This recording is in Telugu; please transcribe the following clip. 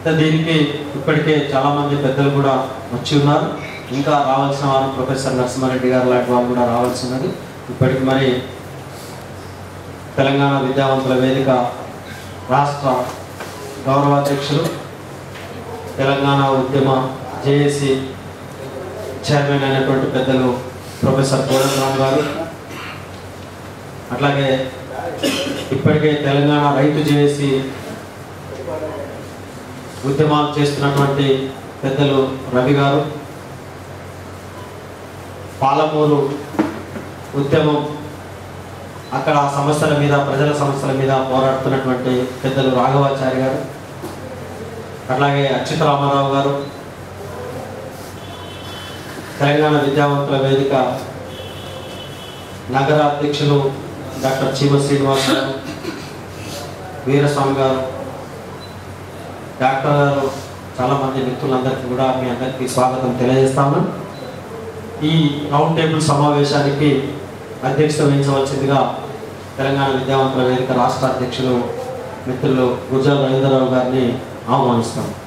అయితే దీనికి ఇప్పటికే చాలామంది పెద్దలు కూడా వచ్చి ఉన్నారు ఇంకా రావాల్సిన వారు ప్రొఫెసర్ నరసింహారెడ్డి గారు లాంటి వాళ్ళు కూడా రావాల్సి ఉన్నది ఇప్పటికి మరి తెలంగాణ విద్యావంతుల వేదిక రాష్ట్ర గౌరవాధ్యక్షులు తెలంగాణ ఉద్యమ జేఏసీ చైర్మన్ అయినటువంటి పెద్దలు ప్రొఫెసర్ కోదండరామ్ గారు అట్లాగే ఇప్పటికే తెలంగాణ రైతు జేఏసీ ఉద్యమాలు చేస్తున్నటువంటి పెద్దలు రవి గారు పాలమూరు ఉద్యమం అక్కడ ఆ సమస్యల మీద ప్రజల సమస్యల మీద పోరాడుతున్నటువంటి పెద్దలు రాఘవాచారి గారు అట్లాగే అచ్యుత రామారావు గారు తెలంగాణ విద్యావంతుల వేదిక నగర అధ్యక్షులు డాక్టర్ చీమ శ్రీనివాస్ గారు వీరస్వామి గారు డాక్టర్ గారు చాలామంది మిత్రులందరికీ కూడా మీ అందరికీ స్వాగతం తెలియజేస్తాను ఈ రౌండ్ టేబుల్ సమావేశానికి అధ్యక్షత వహించవలసిందిగా తెలంగాణ విద్యావంతుల వేదిక రాష్ట్ర అధ్యక్షులు మిత్రులు గుజరాల్ రవీంద్రరావు గారిని ఆహ్వానిస్తాం